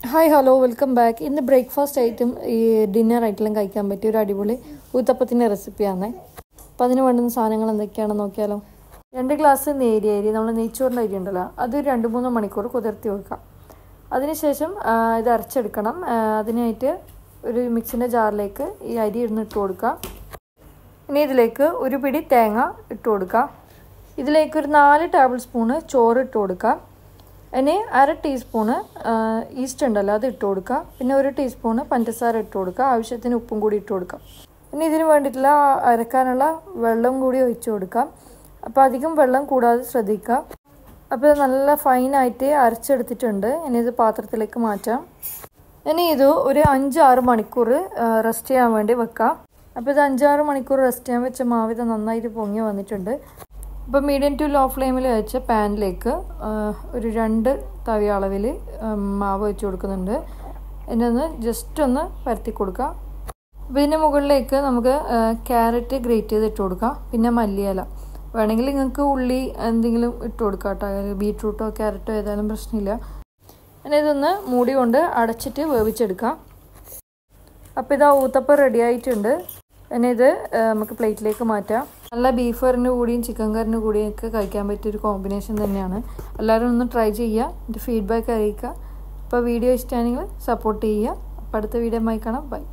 hi hello welcome back ഇന്ന് breakfast ആയിട്ടും ഈ ഡിന്നർ ആയിട്ടെല്ലാം കഴിക്കാൻ പറ്റിയ ഒരു അടിപൊളി ഊത്തപ്പത്തിൻ്റെ റെസിപ്പിയാണ് അപ്പോൾ അതിന് വേണ്ടുന്ന സാധനങ്ങൾ എന്തൊക്കെയാണെന്ന് നോക്കിയാലോ രണ്ട് ഗ്ലാസ് നേരി അരി നമ്മൾ നെയ്ച്ചോറിൻ്റെ അരി ഉണ്ടല്ലോ അത് രണ്ട് മൂന്ന് മണിക്കൂർ കുതിർത്തി വെക്കാം അതിനുശേഷം ആ, ഇത് അരച്ചെടുക്കണം ആ, അതിനായിട്ട് ഒരു മിക്സിൻ്റെ ജാറിലേക്ക് ഈ അരി ഇടുന്ന് ഇട്ട് കൊടുക്കുക ഇനി ഇതിലേക്ക് ഒരു പിടി തേങ്ങ ഇട്ട് കൊടുക്കുക ഇതിലേക്ക് ഒരു നാല് ടേബിൾ സ്പൂണ് ചോറ് ഇട്ട് കൊടുക്കുക ഇനി അര ടീസ്പൂണ് ഈസ്റ്റ് ഉണ്ടല്ലോ അത് ഇട്ട് കൊടുക്കുക പിന്നെ ഒരു ടീസ്പൂണ് പഞ്ചസാര ഇട്ട് കൊടുക്കുക ആവശ്യത്തിന് ഉപ്പും കൂടി ഇട്ട് കൊടുക്കാം ഇനി ഇതിന് വേണ്ടിയിട്ടുള്ള അരക്കാനുള്ള വെള്ളം കൂടി ഒഴിച്ചു കൊടുക്കാം അപ്പോൾ അധികം വെള്ളം കൂടാതെ ശ്രദ്ധിക്കുക അപ്പോൾ ഇത് നല്ല ഫൈനായിട്ട് അരച്ചെടുത്തിട്ടുണ്ട് ഇനി ഇത് പാത്രത്തിലേക്ക് മാറ്റാം ഇനി ഇത് ഒരു അഞ്ചാറ് മണിക്കൂർ റെസ്റ്റ് ചെയ്യാൻ വേണ്ടി വെക്കാം അപ്പോൾ ഇത് അഞ്ചാറ് മണിക്കൂർ റെസ്റ്റ് ചെയ്യാൻ വെച്ച മാവ് ഇത് നന്നായിട്ട് പൊങ്ങി വന്നിട്ടുണ്ട് ഇപ്പോൾ മീഡിയം ടു ലോ ഫ്ലെയിമിൽ വെച്ച പാനിലേക്ക് ഒരു രണ്ട് തവി അളവിൽ മാവ് വെച്ച് കൊടുക്കുന്നുണ്ട് എന്നെ ഒന്ന് ജസ്റ്റ് ഒന്ന് പരത്തി കൊടുക്കാം അപ്പോൾ ഇതിൻ്റെ മുകളിലേക്ക് നമുക്ക് ക്യാരറ്റ് ഗ്രേറ്റ് ചെയ്ത് ഇട്ട് കൊടുക്കാം പിന്നെ മല്ലിയില വേണമെങ്കിൽ നിങ്ങൾക്ക് ഉള്ളി എന്തെങ്കിലും ഇട്ട് കൊടുക്കാം കേട്ടോ ബീട്രൂട്ടോ ക്യാരറ്റോ ഏതായാലും പ്രശ്നമില്ല പിന്നെ ഇതൊന്ന് മൂടി കൊണ്ട് അടച്ചിട്ട് വേവിച്ചെടുക്കാം അപ്പോൾ ഇതാ ഊത്തപ്പം റെഡി ആയിട്ടുണ്ട് പിന്നെ ഇത് നമുക്ക് പ്ലേറ്റിലേക്ക് മാറ്റാം നല്ല ബീഫ് കറിൻ്റെ കൂടിയും ചിക്കൻ കറിൻ്റെ കൂടിയും ഒക്കെ കഴിക്കാൻ പറ്റിയൊരു കോമ്പിനേഷൻ തന്നെയാണ് എല്ലാവരും ഒന്ന് ട്രൈ ചെയ്യുക എൻ്റെ ഫീഡ്ബാക്ക് അറിയിക്കുക അപ്പോൾ വീഡിയോ ഇഷ്ടമാണെങ്കിൽ സപ്പോർട്ട് ചെയ്യുക അപ്പോൾ അടുത്ത വീഡിയോ ആയി കാണാം ബൈ